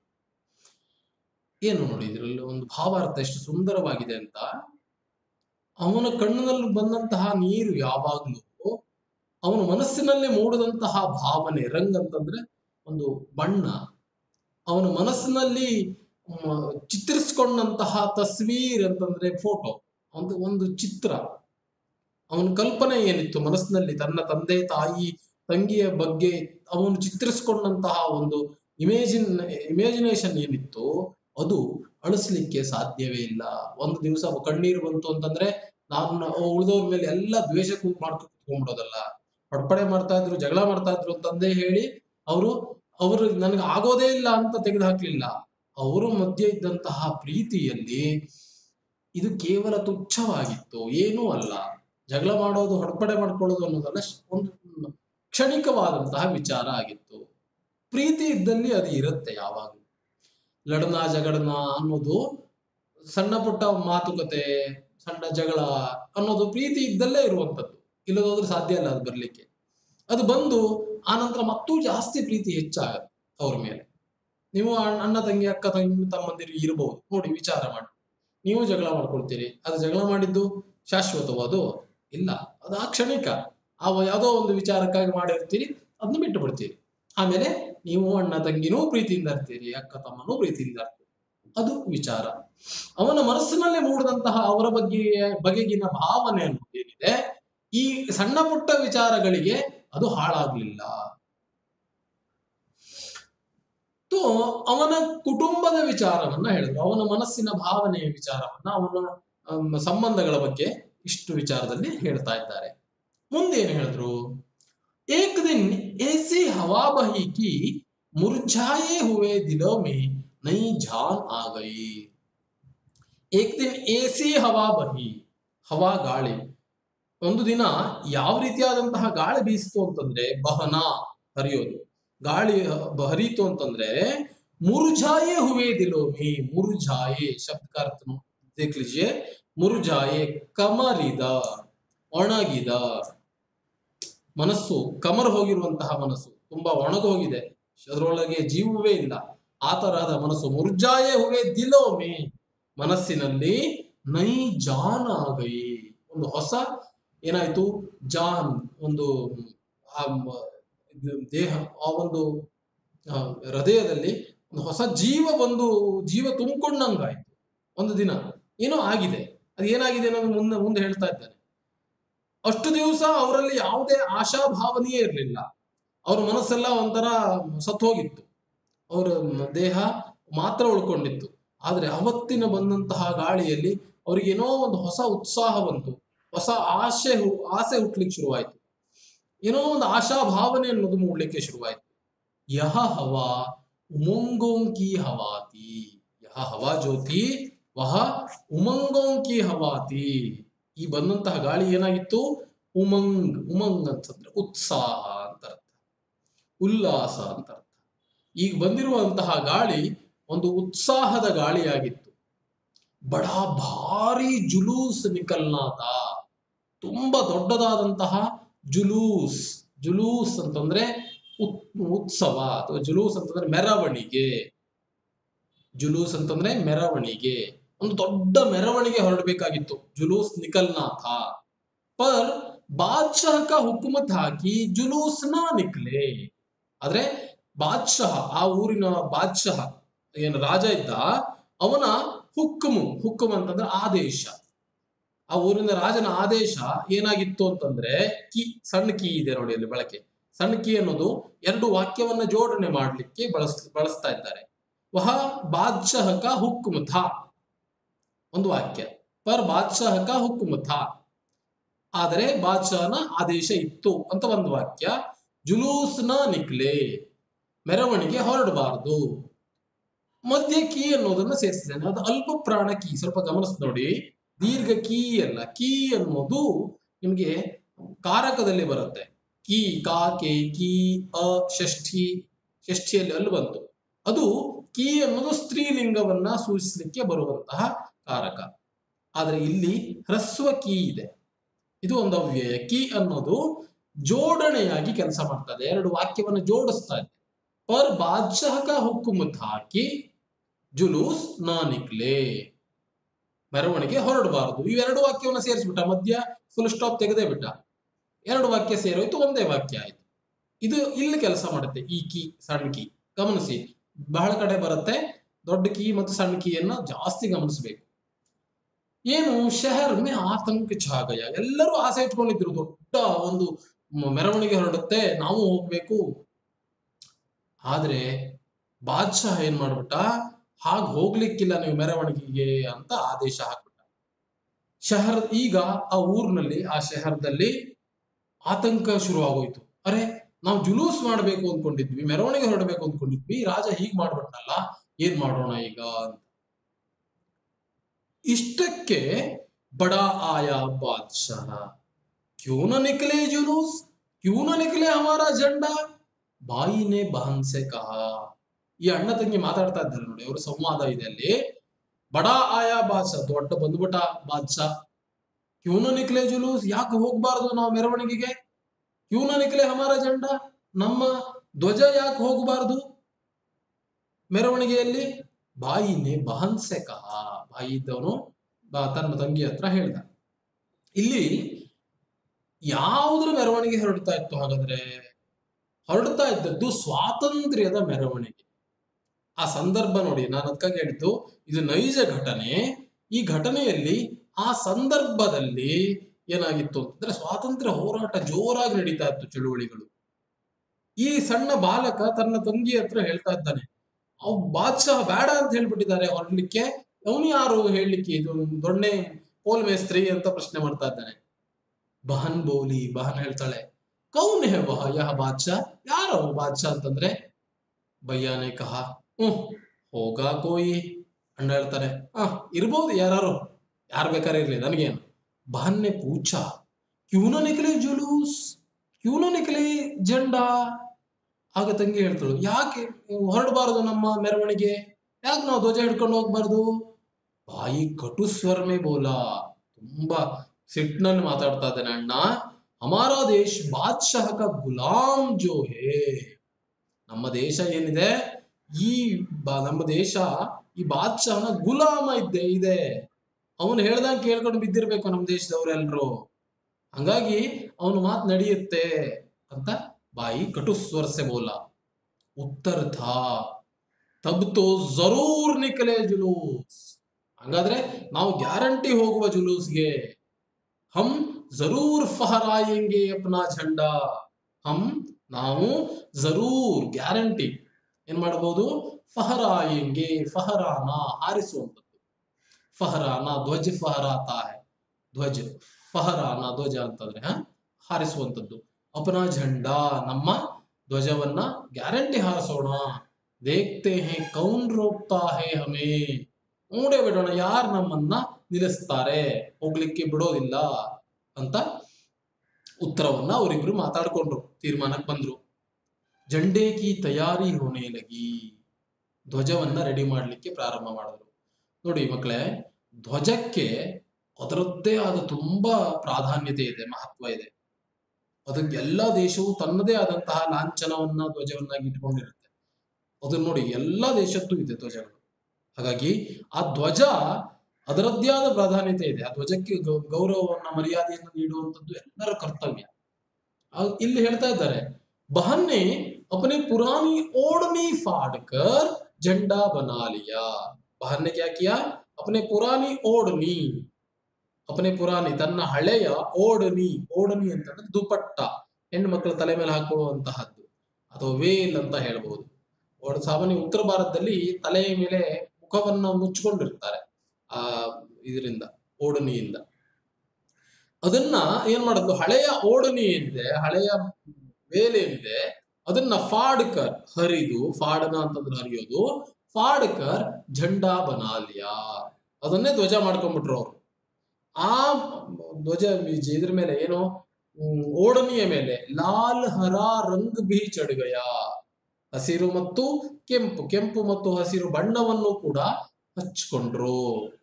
ಏನು ನೋಡಿ ಇದರಲ್ಲಿ ಒಂದು ಭಾವಾರ್ಥ ಎಷ್ಟು ಸುಂದರವಾಗಿದೆ ಅಂತ ಅವನ ಕಣ್ಣಿನಲ್ಲಿ ಬಂದಂತಹ ನೀರು ಯಾವಾಗ್ಲೂ ಅವನ ಮನಸ್ಸಿನಲ್ಲಿ ಮೂಡಿದಂತಹ ಭಾವನೆ ರಂಗ್ ಅಂತಂದ್ರೆ ಒಂದು ಬಣ್ಣ ಅವನ ಮನಸ್ಸಿನಲ್ಲಿ ಮ, ಚಿತ್ರಿಸ್ಕೊಂಡಂತಹ ತಸ್ವೀರ್ ಅಂತಂದ್ರೆ ಫೋಟೋ ಒಂದು ಒಂದು ಚಿತ್ರ ಅವನ ಕಲ್ಪನೆ ಏನಿತ್ತು ಮನಸ್ಸಿನಲ್ಲಿ ತನ್ನ ತಂದೆ ತಾಯಿ ತಂಗಿಯ ಬಗ್ಗೆ ಅವನು ಚಿತ್ರಿಸ್ಕೊಂಡಂತಹ ಒಂದು ಇಮೇಜಿನ್ ಇಮೇಜಿನೇಷನ್ ಏನಿತ್ತು ಅದು ಅಳಿಸ್ಲಿಕ್ಕೆ ಸಾಧ್ಯವೇ ಇಲ್ಲ ಒಂದು ದಿವಸ ಕಣ್ಣೀರು ಬಂತು ಅಂತಂದ್ರೆ ನಾನು ಉಳಿದವ್ರ ಮೇಲೆ ಎಲ್ಲ ದ್ವೇಷ ಕೂತ್ ಮಾಡ್ಕೊಂಡು ಕುತ್ಕೊಂಡ್ಬಿಡೋದಲ್ಲ ಹೊಡ್ಪಡೆ ಮಾಡ್ತಾ ಇದ್ರು ಜಗಳ ಮಾಡ್ತಾ ಇದ್ರು ಅಂತಂದೇ ಹೇಳಿ ಅವರು ಅವರು ನನಗೆ ಆಗೋದೇ ಇಲ್ಲ ಅಂತ ತೆಗೆದು ಹಾಕ್ಲಿಲ್ಲ ಅವರ ಮಧ್ಯೆ ಇದ್ದಂತಹ ಪ್ರೀತಿಯಲ್ಲಿ ಇದು ಕೇವಲ ತುಚ್ಛವಾಗಿತ್ತು ಏನೂ ಅಲ್ಲ ಜಗಳ ಮಾಡೋದು ಹೊಡ್ಪಡೆ ಮಾಡ್ಕೊಳ್ಳೋದು ಅನ್ನೋದಲ್ಲ ಶ- ಒಂದು ಕ್ಷಣಿಕವಾದಂತಹ ವಿಚಾರ ಆಗಿತ್ತು ಪ್ರೀತಿ ಇದ್ದಲ್ಲಿ ಅದು ಇರುತ್ತೆ ಯಾವಾಗಲೂ ಲಡನ ಜಗಳನ ಅನ್ನೋದು ಸಣ್ಣ ಪುಟ್ಟ ಮಾತುಕತೆ ಸಣ್ಣ ಜಗಳ ಅನ್ನೋದು ಪ್ರೀತಿ ಇದ್ದಲ್ಲೇ ಇರುವಂತದ್ದು ಇಲ್ಲದೋದ್ರೆ ಸಾಧ್ಯ ಇಲ್ಲ ಅದು ಬರ್ಲಿಕ್ಕೆ ಅದು ಬಂದು ಆನಂತರ ಮತ್ತೂ ಜಾಸ್ತಿ ಪ್ರೀತಿ ಹೆಚ್ಚಾಗತ್ತೆ ಅವ್ರ ಮೇಲೆ ನೀವು ಅಣ್ಣ ಅಣ್ಣ ತಂಗಿ ಅಕ್ಕ ತಂಗಿ ತಮ್ಮಂದಿರು ಇರಬಹುದು ನೋಡಿ ವಿಚಾರ ಮಾಡಿ ನೀವು ಜಗಳ ಮಾಡ್ಕೊಳ್ತೀರಿ ಅದು ಜಗಳ ಮಾಡಿದ್ದು ಶಾಶ್ವತವಾದು ಇಲ್ಲ ಅದು ಆ ಕ್ಷಣಿಕ ಆ ಯಾವುದೋ ಒಂದು ವಿಚಾರಕ್ಕಾಗಿ ಮಾಡಿರ್ತೀರಿ ಅದನ್ನ ಬಿಟ್ಟು ಬಿಡ್ತೀರಿ ಆಮೇಲೆ ನೀವು ಅಣ್ಣ ತಂಗಿನೂ ಪ್ರೀತಿಯಿಂದ ಇರ್ತೀರಿ ಅಕ್ಕ ತಮ್ಮನೂ ಪ್ರೀತಿಯಿಂದ ಇರ್ತೀರಿ ಅದು ವಿಚಾರ ಅವನ ಮನಸ್ಸಿನಲ್ಲಿ ಮೂಡಿದಂತಹ ಅವರ ಬಗ್ಗೆ ಬಗೆಗಿನ ಭಾವನೆ ಅನ್ನೋದು ಏನಿದೆ ಈ ಸಣ್ಣ ಪುಟ್ಟ ವಿಚಾರಗಳಿಗೆ ಅದು ಹಾಳಾಗ್ಲಿಲ್ಲ ತೋ ಅವನ ಕುಟುಂಬದ ವಿಚಾರವನ್ನ ಹೇಳಿದ್ರು ಅವನ ಮನಸ್ಸಿನ ಭಾವನೆಯ ವಿಚಾರವನ್ನ ಅವನ ಅಮ್, ಸಂಬಂಧಗಳ ಬಗ್ಗೆ ಇಷ್ಟು ವಿಚಾರದಲ್ಲಿ ಹೇಳ್ತಾ ಇದ್ದಾರೆ ಮುಂದೇನು ಹೇಳಿದ್ರು ಏಕ್ ದಿನ್ ऐसी हवा बही कि मुरझाए हुए दिलों में नई जान आ गई ಏಕ್ ದಿನ್ ಎಸಿ ಹವಾ ಬಹಿ ಹವಾ ಗಾಳಿ ಒಂದು ದಿನ ಯಾವ ರೀತಿಯಾದಂತಹ ಗಾಳಿ ಬೀಸ್ತು ಅಂತಂದ್ರೆ ಬಹನ ಹರಿಯೋದು ಗಾಳಿ ಹ- ಹರಿತು ಅಂತಂದ್ರೆ ಮುರುಜಾಯೆ ಹುವೆ ದಿಲೋಮಿ ಮುರುಜಾಯೆ ಶಬ್ದ का अर्थ देख लीजिए ಮುರುಜಾಯೆ ಕಮರಿದ ಒಣಗಿದ ಮನಸ್ಸು ಕಮರ್ ಹೋಗಿರುವಂತಹ ಮನಸ್ಸು ತುಂಬಾ ಒಣಗೋಗಿದೆ ಅದರೊಳಗೆ ಜೀವವೇ ಇಲ್ಲ ಆ ತರಹದ ಮನಸ್ಸು ಮುರ್ಜಾಯೇ ಹುವೆ ದಿಲೋಮೆ ಮನಸ್ಸಿನಲ್ಲಿ ನೈ ಜಾನ್ ಆಗೈ ಒಂದು ಹೊಸ ಏನಾಯ್ತು ಜಾನ್ ಒಂದು ಆ ಮ- ಇದು ದೇಹ ಆ ಒಂದು ಆ, ಹೃದಯದಲ್ಲಿ ಒಂದು ಹೊಸ ಜೀವ ಬಂದು ಜೀವ ತುಂಬಿಕೊಂಡಂಗಾಯ್ತು ಒಂದು ದಿನ ಏನೋ ಆಗಿದೆ ಅದು ಏನಾಗಿದೆ ಅನ್ನೋದು ಮುಂದೆ ಮುಂದೆ ಹೇಳ್ತಾ ಇದ್ದಾನೆ ಅಷ್ಟು ದಿವಸ ಅವರಲ್ಲಿ ಯಾವುದೇ ಆಶಾಭಾವನೆಯೇ ಇರಲಿಲ್ಲ ಅವ್ರ ಮನಸ್ಸೆಲ್ಲ ಒಂಥರ ಸತ್ತು ಹೋಗಿತ್ತು ಅವರ ದೇಹ ಮಾತ್ರ ಉಳ್ಕೊಂಡಿತ್ತು ಆದ್ರೆ ಅವತ್ತಿನ ಬಂದಂತಹ ಗಾಳಿಯಲ್ಲಿ ಅವ್ರಿಗೆ ಏನೋ ಒಂದು ಹೊಸ ಉತ್ಸಾಹ ಬಂತು ಹೊಸ ಆಶೆ ಹು- ಆಸೆ ಹುಟ್ಲಿಕ್ಕೆ ಶುರುವಾಯ್ತು ಏನೋ ಒಂದು ಆಶಾ ಭಾವನೆ ಅನ್ನೋದು ಮೂಡ್ಲಿಕ್ಕೆ ಶುರುವಾಯ್ತು ಯಹ ಹವಾ ಉಮಂಗೋಂ ಕಿ ಹವಾತಿ ಯಹ ಹವಾ ಜ್ಯೋತಿ ವಹ ಉಮಂಗೋಂ ಕಿ ಹವಾತಿ ಈ ಬಂದಂತಹ ಗಾಳಿ ಏನಾಗಿತ್ತು ಉಮಂಗ್ ಉಮಂಗ್ ಅಂತಂದ್ರೆ ಉತ್ಸಾಹ ಅಂತ ಅರ್ಥ ಉಲ್ಲಾಸ ಅಂತ ಅರ್ಥ ಈಗ ಬಂದಿರುವಂತಹ ಗಾಳಿ ಒಂದು ಉತ್ಸಾಹದ ಗಾಳಿಯಾಗಿತ್ತು ಬಡ ಭಾರಿ ಜುಲೂಸ್ ನಿಕಲ್ನಾಥ ತುಂಬಾ ದೊಡ್ಡದಾದಂತಹ ಜುಲೂಸ್ ಜುಲೂಸ್ ಅಂತಂದ್ರೆ ಉತ್- ಉತ್ಸವ ಅಥವಾ ಜುಲೂಸ್ ಅಂತಂದ್ರೆ ಮೆರವಣಿಗೆ ಜುಲೂಸ್ ಅಂತಂದ್ರೆ ಮೆರವಣಿಗೆ ಒಂದು ದೊಡ್ಡ ಮೆರವಣಿಗೆ ಹೊರಡಬೇಕಾಗಿತ್ತು ಜುಲೂಸ್ ನಿಕಲ್ನಾಥ ಪರ್ ಬಾದ್ಶಾಹ ಕಾ ಹುಕುಮತ್ ಹಾಕಿ ಜುಲೂಸ್ ನಾ ನಿಕ್ಲೆ ಆದ್ರೆ ಬಾದ್ಶಾಹ ಆ ಊರಿನ ಬಾದ್ಶಾಹ ಏನು ರಾಜ ಇದ್ದ ಅವನ ಹುಕ್ಕುಮು ಹುಕ್ಕುಮ್ ಅಂತಂದ್ರೆ ಆದೇಶ ಆ ಊರಿನ ರಾಜನ ಆದೇಶ ಏನಾಗಿತ್ತು ಅಂತಂದ್ರೆ ಕೀ ಸಣ್ಣ ಕೀ ಇದೆ ನೋಡಿ ಅಲ್ಲಿ ಬಳಕೆ ಸಣ್ಣ ಕೀ ಅನ್ನೋದು ಎರಡು ವಾಕ್ಯವನ್ನ ಜೋಡಣೆ ಮಾಡ್ಲಿಕ್ಕೆ ಬಳಸ್ ಬಳಸ್ತಾ ಇದ್ದಾರೆ ವಹ ಬಾದ್ಶಾಹ ಕಾ ಹುಕ್ಕುಮ್ ಥಾ ಒಂದು ವಾಕ್ಯ ಪರ್ ಬಾದ್ಶಾಹ ಕಾ ಹುಕ್ಕುಮ್ ಥಾ ಆದರೆ ಬಾದ್ಶಾಹನ ಆದೇಶ ಇತ್ತು ಅಂತ ಒಂದು ವಾಕ್ಯ ಜುಲೂಸ್ನ ನಿಕ್ಲೆ ಮೆರವಣಿಗೆ ಹೊರಡಬಾರದು ಮಧ್ಯ ಕೀ ಅನ್ನೋದನ್ನ ಸೇರಿಸಿದ್ದಾನೆ ಅದು ಅಲ್ಪ ಪ್ರಾಣ ಕೀ ಸ್ವಲ್ಪ ಗಮನಿಸ್ ನೋಡಿ ದೀರ್ಘ ಕೀ ಅಲ್ಲ ಕೀ ಅನ್ನೋದು ನಿಮಗೆ ಕಾರಕದಲ್ಲಿ ಬರುತ್ತೆ ಕೀ ಕಾ ಕೆ ಕೀ ಅ ಷಷ್ಠಿ ಷಷ್ಠಿಯಲ್ಲಿ ಅಲ್ಲಿ ಬಂತು ಅದು ಕೀ ಅನ್ನೋದು ಸ್ತ್ರೀಲಿಂಗವನ್ನ ಸೂಚಿಸಲಿಕ್ಕೆ ಬರುವಂತಹ ಕಾರಕ ಆದ್ರೆ ಇಲ್ಲಿ ಹ್ರಸ್ವ ಕೀ ಇದೆ ಇದು ಒಂದು ಅವ್ಯಯ ಕೀ ಅನ್ನೋದು ಜೋಡಣೆಯಾಗಿ ಕೆಲಸ ಮಾಡ್ತದೆ ಎರಡು ವಾಕ್ಯವನ್ನು ಜೋಡಿಸ್ತಾ ಇದೆ ಪರ್ ಬಾದ್ಶಾಹ ಕಾ ಹುಕುಮತ್ ಹಾಕಿ ಜುಲೂಸ್ ನಾ ನಿಕ್ಲೆ ಮೆರವಣಿಗೆ ಹೊರಡಬಾರದು ಇವೆರಡು ವಾಕ್ಯವನ್ನು ಸೇರಿಸ್ಬಿಟ್ಟ ಮಧ್ಯ ಫುಲ್ ಸ್ಟಾಪ್ ತೆಗೆದೇ ಬಿಟ್ಟ ಎರಡು ವಾಕ್ಯ ಸೇರೋಯ್ತು ಒಂದೇ ವಾಕ್ಯ ಆಯ್ತು ಇದು ಇಲ್ಲಿ ಕೆಲಸ ಮಾಡುತ್ತೆ ಈ ಕೀ ಸಣ್ಣ ಕೀ ಗಮನಿಸಿ ಬಹಳ ಕಡೆ ಬರುತ್ತೆ ದೊಡ್ಡ ಕೀ ಮತ್ತು ಸಣ್ಣ ಕೀಯನ್ನ ಜಾಸ್ತಿ ಗಮನಿಸಬೇಕು ಏನು ಶಹರ್ ಮೇ ಆತಂಕ ಛಾಗಯ ಎಲ್ಲರೂ ಆಸೆ ಇಟ್ಕೊಂಡಿದ್ರು ದೊಡ್ಡ ಒಂದು ಮ- ಮೆರವಣಿಗೆ ಹೊರಡುತ್ತೆ ನಾವು ಹೋಗ್ಬೇಕು ಆದ್ರೆ ಬಾದ್ಶಾಹ ಏನ್ ಮಾಡ್ಬಿಟ್ಟ ಹಾಗ್ ಹೋಗ್ಲಿಕ್ಕಿಲ್ಲ ನೀವು ಮೆರವಣಿಗೆಗೆ ಅಂತ ಆದೇಶ ಹಾಕ್ಬಿಟ್ಟ ಶಹರ್ ಈಗ ಆ ಊರಿನಲ್ಲಿ ಆ ಶಹರದಲ್ಲಿ ಆತಂಕ ಶುರು ಆಗೋಯ್ತು ಅರೆ ನಾವು ಜುಲೂಸ್ ಮಾಡ್ಬೇಕು ಅಂದ್ಕೊಂಡಿದ್ವಿ ಮೆರವಣಿಗೆ ಹೊರಡಬೇಕು ಅಂದ್ಕೊಂಡಿದ್ವಿ ರಾಜ ಹೀಗ್ ಮಾಡ್ಬಿಟ್ನಲ್ಲ ಏನ್ ಮಾಡೋಣ ಈಗ ಅಂತ ಇಷ್ಟಕ್ಕೆ ಬಡ ಆಯಾ ಬಾದ್ಶಾಹ ಕ್ಯೂ ನ ನಿಕಲೆ ಜುಲೂಸ್ ಕ್ಯೂ ನ ನಿಕಲೆ ಹಮಾರಾ ಜಂಡಾ ಬಾಯಿನೇ ಬಹನ್ಸೆ ಕಹ ಈ ಅಣ್ಣ ತಂಗಿ ಮಾತಾಡ್ತಾ ಇದ್ದಾರೆ ನೋಡಿ ಅವ್ರ ಸಂವಾದ ಇದೆ ಅಲ್ಲಿ ಬಡ ಆಯಾ ಬಾದ್ಶಾ ದೊಡ್ಡ ಬಂದ್ಬಿಟ್ಟ ಬಾದ್ಶಾ ಕ್ಯೂನ ನಿಕ್ಲೆ ಜುಲೂಸ್ ಯಾಕೆ ಹೋಗ್ಬಾರ್ದು ನಾವು ಮೆರವಣಿಗೆಗೆ ಕ್ಯೂನ ನಿಕ್ಲೆ ಹಮಾರ ಜಂಡ ನಮ್ಮ ಧ್ವಜ ಯಾಕೆ ಹೋಗಬಾರ್ದು ಮೆರವಣಿಗೆಯಲ್ಲಿ ಬಾಯಿನೇ ಬಹನ್ಸೆ ಕಹ ಬಾಯಿ ಇದ್ದವನು ಬ- ತನ್ನ ತಂಗಿ ಹತ್ರ ಹೇಳ್ದ ಇಲ್ಲಿ ಯಾವುದ್ರ ಮೆರವಣಿಗೆ ಹೊರಡ್ತಾ ಇತ್ತು ಹಾಗಾದ್ರೆ ಹೊರಡ್ತಾ ಇದ್ದದ್ದು ಸ್ವಾತಂತ್ರ್ಯದ ಮೆರವಣಿಗೆ ಆ ಸಂದರ್ಭ ನೋಡಿ ನಾನು ಅದಕ್ಕಾಗಿ ಹೇಳಿದ್ದು ಇದು ನೈಜ ಘಟನೆ ಈ ಘಟನೆಯಲ್ಲಿ ಆ ಸಂದರ್ಭದಲ್ಲಿ ಏನಾಗಿತ್ತು ಅಂತಂದ್ರೆ ಸ್ವಾತಂತ್ರ್ಯ ಹೋರಾಟ ಜೋರಾಗಿ ನಡೀತಾ ಇತ್ತು ಚಳುವಳಿಗಳು ಈ ಸಣ್ಣ ಬಾಲಕ ತನ್ನ ತಂಗಿ ಹತ್ರ ಹೇಳ್ತಾ ಇದ್ದಾನೆ ಅವ್ ಬಾದ್ಶಾಹ ಬೇಡ ಅಂತ ಹೇಳ್ಬಿಟ್ಟಿದ್ದಾರೆ ಹೊರಡ್ಲಿಕ್ಕೆ ಅವನು ಯಾರು ಹೇಳಲಿಕ್ಕೆ ಇದು ದೊಣ್ಣೆ ಪೋಲ್ ಮೇಸ್ತ್ರಿ ಅಂತ ಪ್ರಶ್ನೆ ಮಾಡ್ತಾ ಇದ್ದಾನೆ ಬಹನ್ ಬೋಲಿ ಬಹನ್ ಹೇಳ್ತಾಳೆ ಕೌನ್ ಹೇ ವಹ ಯಹ ಬಾದ್ಶಾ ಯಾರು ಅವ ಬಾದ್ಶಾ ಅಂತಂದ್ರೆ ಭಯ್ಯಾನೆ ಕಹ ಹ್ಮ್ ಹೋಗ ಕೋಯಿ ಅಣ್ಣ ಹೇಳ್ತಾರೆ ಆ ಇರ್ಬೋದು ಯಾರು ಯಾರು ಬೇಕಾದ್ರೆ ಇರ್ಲಿ ನನಗೇನು ಬಹನ್ನೆ ಪೂಛ ಕ್ಯೂನ ನಿಕಲೆ ಜುಲೂಸ್ ಕ್ಯೂನ ನಿಕಲೆ ಜಂಡಾ ಆಗ ತಂಗಿ ಹೇಳ್ತಾಳು ಯಾಕೆ ಹೊರಡಬಾರದು ನಮ್ಮ ಮೆರವಣಿಗೆ ಯಾಕೆ ನಾವು ಧ್ವಜ ಹಿಡ್ಕೊಂಡು ಹೋಗ್ಬಾರ್ದು ಬಾಯಿ ಕಟು ಸ್ವರ್ಮೆ ಬೋಲ ತುಂಬಾ ಸಿಟ್ನಲ್ಲಿ ಮಾತಾಡ್ತಾ ಇದ್ದಾನೆ ಅಣ್ಣ ಹಮಾರಾ ದೇಶ್ ಬಾದ್ಶಾಹ ಕಾ ಗುಲಾಮ್ ಜೋ ಹೇ ನಮ್ಮ ದೇಶ ಏನಿದೆ ಈ ಬ- ನಮ್ಮ ದೇಶ ಈ ಬಾದ್ಶಾಹನ ಗುಲಾಮ ಇದ್ದೆ ಇದೆ ಅವನು ಹೇಳ್ದಂಗೆ ಕೇಳ್ಕೊಂಡು ಬಿದ್ದಿರ್ಬೇಕು ನಮ್ಮ ದೇಶದವರೆಲ್ಲರೂ ಹಂಗಾಗಿ ಅವನ ಮಾತು ನಡೆಯುತ್ತೆ ಅಂತ ಬಾಯಿ ಕಟು ಸ್ವರ್ಸೆ ಬೋಲ उत्तर था तब तो जरूर निकले जुलूस ಹಾಗಾದ್ರೆ ನಾವು ಗ್ಯಾರಂಟಿ ಹೋಗುವ ಜುಲೂಸ್ಗೆ ಹಮ್ ಜರೂರ್ ಫಹರಾಯೆಂಗೆ ಅಪ್ನಾ ಝಂಡಾ ಹಮ್ ನಾವು ಜರೂರ್ ಗ್ಯಾರಂಟಿ ಏನ್ ಮಾಡಬಹುದು ಫಹರಾಯೆಂಗೆ ಫಹರಾನ ಹಾರಿಸುವಂಥದ್ದು ಫಹರಾನ ಧ್ವಜ ಫಹರಾತ ಹೈ ಧ್ವಜ ಫಹರಾನ ಧ್ವಜ ಅಂತಂದ್ರೆ ಹ ಹಾರಿಸುವಂಥದ್ದು ಅಪನಾ ಝಂಡಾ ನಮ್ಮ ಧ್ವಜವನ್ನ ಗ್ಯಾರಂಟಿ ಹಾರಿಸೋಣ ದೇಖ್ತೆ ಹೇ ಕೌನ್ ರೋಕ್ತಾ ಹೇ ಹಮೇ ನೋಡೇ ಬಿಡೋಣ ಯಾರು ನಮ್ಮನ್ನ ನಿಲ್ಲಿಸ್ತಾರೆ ಹೋಗ್ಲಿಕ್ಕೆ ಬಿಡೋದಿಲ್ಲ ಅಂತ ಉತ್ತರವನ್ನ ಅವರಿಬ್ರು ಮಾತಾಡ್ಕೊಂಡ್ರು ತೀರ್ಮಾನಕ್ಕೆ ಬಂದ್ರು ಜಂಡೇ ಕಿ ತಯಾರಿ ಹೋನೆ ಲಗಿ ಧ್ವಜವನ್ನ ರೆಡಿ ಮಾಡ್ಲಿಕ್ಕೆ ಪ್ರಾರಂಭ ಮಾಡಿದ್ರು ನೋಡಿ ಮಕ್ಕಳೇ ಧ್ವಜಕ್ಕೆ ಅದರದ್ದೇ ಆದ ತುಂಬಾ ಪ್ರಾಧಾನ್ಯತೆ ಇದೆ ಮಹತ್ವ ಇದೆ ಅದಕ್ಕೆ ಎಲ್ಲಾ ದೇಶವು ತನ್ನದೇ ಆದಂತಹ ಲಾಂಛನವನ್ನ ಧ್ವಜವನ್ನಾಗಿ ಇಟ್ಕೊಂಡಿರುತ್ತೆ ಅದನ್ನ ನೋಡಿ ಎಲ್ಲಾ ದೇಶದ್ದು ಇದೆ ಧ್ವಜಗಳು ಹಾಗಾಗಿ ಆ ಧ್ವಜ ಅದರದ್ದೇ ಆದ ಪ್ರಾಧಾನ್ಯತೆ ಇದೆ ಆ ಧ್ವಜಕ್ಕೆ ಗೌ- ಗೌರವವನ್ನ ಮರ್ಯಾದೆಯನ್ನು ನೀಡುವಂಥದ್ದು ಎಲ್ಲರ ಕರ್ತವ್ಯ ಆ- ಇಲ್ಲಿ ಹೇಳ್ತಾ ಇದ್ದಾರೆ ಬಹನ್ನೆ अपने पुरानी ओढ़नी फाड़ कर झंडा बना लिया बहन ने क्या किया अपने पुरानी ओढ़नी अपने ಪುರಾಣಿ ತನ್ನ ಹಳೆಯ ಓಡನಿ ಓಡನಿ ಅಂತಂದ್ರೆ ದುಪಟ್ಟ ಹೆಣ್ಣು ಮಕ್ಕಳ ತಲೆ ಮೇಲೆ ಹಾಕೊಳ್ಳುವಂತಹದ್ದು ಅಥವಾ ವೇಲ್ ಅಂತ ಹೇಳ್ಬಹುದು ಓಡ ಸಾಮಾನ್ಯ ಉತ್ತರ ಭಾರತದಲ್ಲಿ ತಲೆಯ ಮೇಲೆ ಮುಖವನ್ನ ಮುಚ್ಚಿಕೊಂಡಿರ್ತಾರೆ ಆ ಇದರಿಂದ ಓಡನಿಯಿಂದ ಅದನ್ನ ಏನ್ ಮಾಡೋದು ಹಳೆಯ ಓಡನಿ ಏನಿದೆ ಹಳೆಯ ವೇಲ್ ಏನಿದೆ ಅದನ್ನ ಫಾಡ್ಕರ್ ಹರಿದು ಫಾಡನ ಅಂತಂದ್ರೆ ಹರಿಯೋದು ಫಾಡ್ಕರ್ ಝಂಡಾ ಬನಾಲಿಯಾ ಅದನ್ನೇ ಧ್ವಜ ಮಾಡ್ಕೊಂಡ್ಬಿಟ್ರು ಅವರು ಆ ಧ್ವಜ ಬೀಜ ಇದ್ರ ಮೇಲೆ ಏನು ಹ್ಮ್, ಓಡನಿಯ ಮೇಲೆ ಲಾಲ್ ಹರ ರಂಗ್ ಬಿ ಚಡ್ಗಯ ಹಸಿರು ಮತ್ತು ಕೆಂಪು ಕೆಂಪು ಮತ್ತು ಹಸಿರು ಬಣ್ಣವನ್ನು ಕೂಡ ಹಚ್ಕೊಂಡ್ರು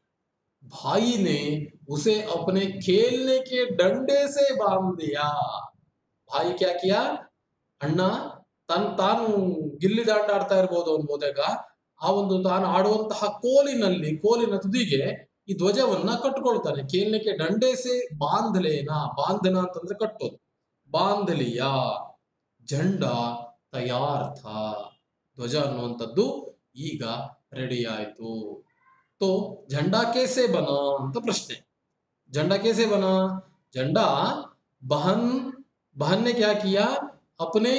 भाई ने उसे अपने खेलने के डंडे से बांध दिया भाई क्या किया ಅಣ್ಣ ತನ್ ತಾನು ಗಿಲ್ಲಿ ದಾಂಡ ಆಡ್ತಾ ಇರ್ಬೋದು ಅನ್ಬೋದಾಗ ಆ ಒಂದು ತಾನು ಆಡುವಂತಹ ಕೋಲಿನಲ್ಲಿ ಕೋಲಿನ ತುದಿಗೆ ಈ ಧ್ವಜವನ್ನ ಕಟ್ಕೊಳ್ತಾನೆ ಕೇಲ್ನಕ್ಕೆ ದಂಡೇಸೆ ಬಾಂಧಲೇನ ಬಾಂಧನ ಅಂತಂದ್ರೆ ಕಟ್ಟೋದು ಬಾಂಧಲಿಯ ಜಂಡ ತಯಾರ್ಥ ಧ್ವಜ ಅನ್ನುವಂಥದ್ದು ಈಗ ರೆಡಿ ಆಯ್ತು तो झंडा कैसे बना ಅಂತ ಪ್ರಶ್ನೆ झंडा कैसे बना झंडा बहन बहन ने क्या किया अपने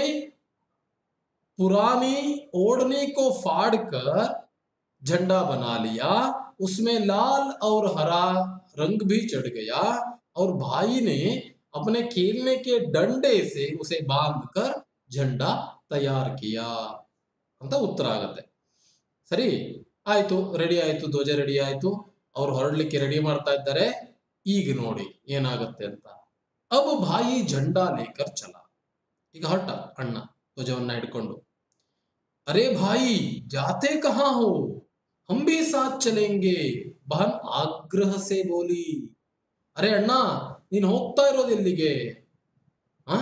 पुरानी ओढ़ने को फाड़ कर झंडा बना लिया उसमें लाल और हरा रंग भी चढ़ गया और भाई ने अपने खेलने के डंडे से उसे बांध कर झंडा तैयार किया ಅಂತ ಉತ್ತರ ಆಗತ್ತೆ ಸರಿ ಆಯ್ತು ರೆಡಿ ಆಯ್ತು ಧ್ವಜ ರೆಡಿ ಆಯ್ತು ಅವ್ರು ಹೊರಡ್ಲಿಕ್ಕೆ ರೆಡಿ ಮಾಡ್ತಾ ಇದ್ದಾರೆ ಈಗ ನೋಡಿ ಏನಾಗತ್ತೆ ಅಂತ ಅಬ್ ಭಾಯಿ झंडा ಲೇಕರ್ ಚಲ ಈಗ ಹೊರಟ ಅಣ್ಣ ಧ್ವಜವನ್ನ ಹಿಡ್ಕೊಂಡು ಅರೆ ಭಾಯಿ ಜಾತೆ ಕಹಾ ಹೋ ಹಮ್ ಭಿ ಸಾಥ್ ಚಲೆಂಗೆ ಬಹನ್ ಆಗ್ರಹ ಸೆ ಬೋಲಿ ಅರೆ ಅಣ್ಣ ನೀನ್ ಹೋಗ್ತಾ ಇರೋದು ಎಲ್ಲಿಗೆ ಆ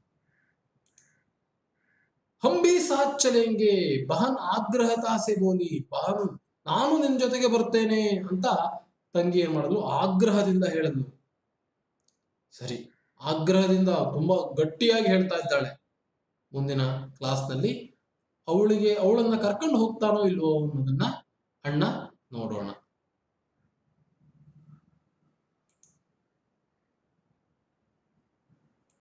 ಹಮ್ ಭಿ ಸಾಥ್ ಚಲೆಂಗೆ ಬಹನ್ ಆಗ್ರಹತಾ ಸೆ ಬೋಲಿ ಬಹನ್ ನಾನು ನಿನ್ ಜೊತೆಗೆ ಬರ್ತೇನೆ ಅಂತ ತಂಗಿ ಏನ್ ಮಾಡಿದ್ಲು ಆಗ್ರಹದಿಂದ ಹೇಳಿದ್ಲು ಸರಿ ಆಗ್ರಹದಿಂದ ತುಂಬಾ ಗಟ್ಟಿಯಾಗಿ ಹೇಳ್ತಾ ಇದ್ದಾಳೆ ಮುಂದಿನ ಕ್ಲಾಸ್ನಲ್ಲಿ ಅವಳಿಗೆ ಅವಳನ್ನ ಕರ್ಕೊಂಡು ಹೋಗ್ತಾನೋ ಇಲ್ವೋ ಅನ್ನೋದನ್ನ ಅಣ್ಣ ನೋಡೋಣ